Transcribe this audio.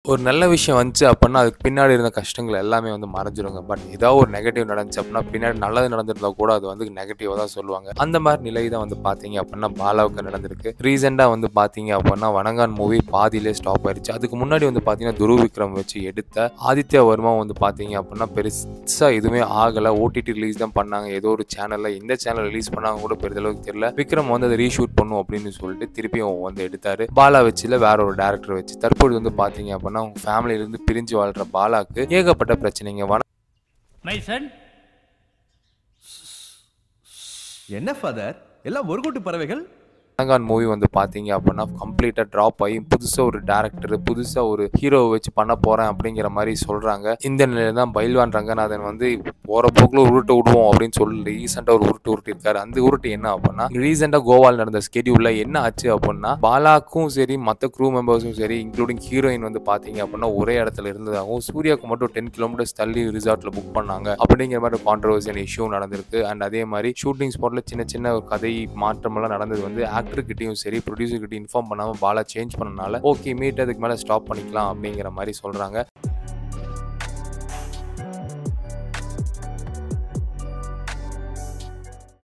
ஒரு நல்ல விஷயம் வந்துச்சு அப்படின்னா அதுக்கு பின்னாடி இருந்த கஷ்டங்கள் எல்லாமே வந்து மறைஞ்சிருங்க பட் ஏதாவது ஒரு நெகட்டிவ் நடந்துச்சு அப்படின்னா பின்னாடி நல்லது நடந்திருந்தா கூட அது வந்து நெகட்டிவாக தான் சொல்லுவாங்க அந்த மாதிரி நிலை தான் வந்து பார்த்தீங்க அப்படின்னா பாலாவுக்கு நடந்திருக்கு ரீசெண்டாக வந்து பார்த்தீங்க அப்படின்னா வனங்கான் மூவி பாதியிலே ஸ்டாப் ஆயிடுச்சு அதுக்கு முன்னாடி வந்து பார்த்தீங்கன்னா துருவ விக்ரம் வச்சு எடுத்த ஆதித்யா வர்மா வந்து பார்த்தீங்க அப்படின்னா பெருசாக எதுவுமே ஆகலை ஓடிடி ரிலீஸ் தான் பண்ணாங்க ஏதோ ஒரு சேனலில் எந்த சேனல் ரிலீஸ் பண்ணாங்க கூட பெரிதளவுக்கு தெரியல விக்ரம் வந்து அதை ரீஷூட் பண்ணும் அப்படின்னு சொல்லிட்டு திருப்பியும் வந்து எடுத்தாரு பாலா வச்சுல வேற ஒரு டேரக்டர் வச்சு தற்போது வந்து பார்த்தீங்க அப்படின்னா அவங்க ஃபேமிலியிலேருந்து பிரிஞ்சு வாழ்ற பாலாக்கு ஏகப்பட்ட பிரச்சனைங்க வன மை சன் என்ன ஃபாதர் எல்லாம் ஒரு கூட்டு பறவைகள் வனங்கான் மூவி வந்து பார்த்தீங்க அப்படின்னா கம்ப்ளீட்டாக ட்ராப் ஆகி புதுசாக ஒரு டேரக்டர் புதுசாக ஒரு ஹீரோவை வச்சு பண்ண போகிறேன் அப்படிங்கிற மாதிரி சொல்கிறாங்க இந்த நிலையில தான் பைல்வான் ரங்கநாதன் வந்து போகிற போக்கில் உருட்டு விடுவோம் அப்படின்னு சொல்லி ரீசெண்டாக ஒரு உருட்டு உருட்டிருக்காரு அந்த உருட்டு என்ன அப்படின்னா ரீசெண்டாக கோவால் நடந்த ஸ்கெடியூலில் என்ன ஆச்சு அப்படின்னா பாலாக்கும் சரி மற்ற க்ரூ மெம்பர்ஸும் சரி இன்க்ளூடிங் ஹீரோயின் வந்து பார்த்தீங்க அப்படின்னா ஒரே இடத்துல இருந்ததாகவும் சூர்யாவுக்கு மட்டும் டென் கிலோமீட்டர்ஸ் தள்ளி ரிசார்ட்டில் புக் பண்ணாங்க அப்படிங்கிற மாதிரி கான்ட்ரவர்சியான இஷ்யூ நடந்திருக்கு அண்ட் அதே மாதிரி ஷூட்டிங் ஸ்பாட்டில் சின்ன சின்ன ஒரு கதை மாற்றமெல்லாம் நடந்தது வந்து ஆக்டர்கிட்டையும் சரி ப்ரொடியூசர்கிட்டையும் இன்ஃபார்ம் பண்ணாமல் பாலா சேஞ்ச் பண்ணனால ஓகே மீட் அதுக்கு மேலே ஸ்டாப் பண்ணிக்கலாம் அப்படிங்கிற மாதிரி சொல்கிறாங்க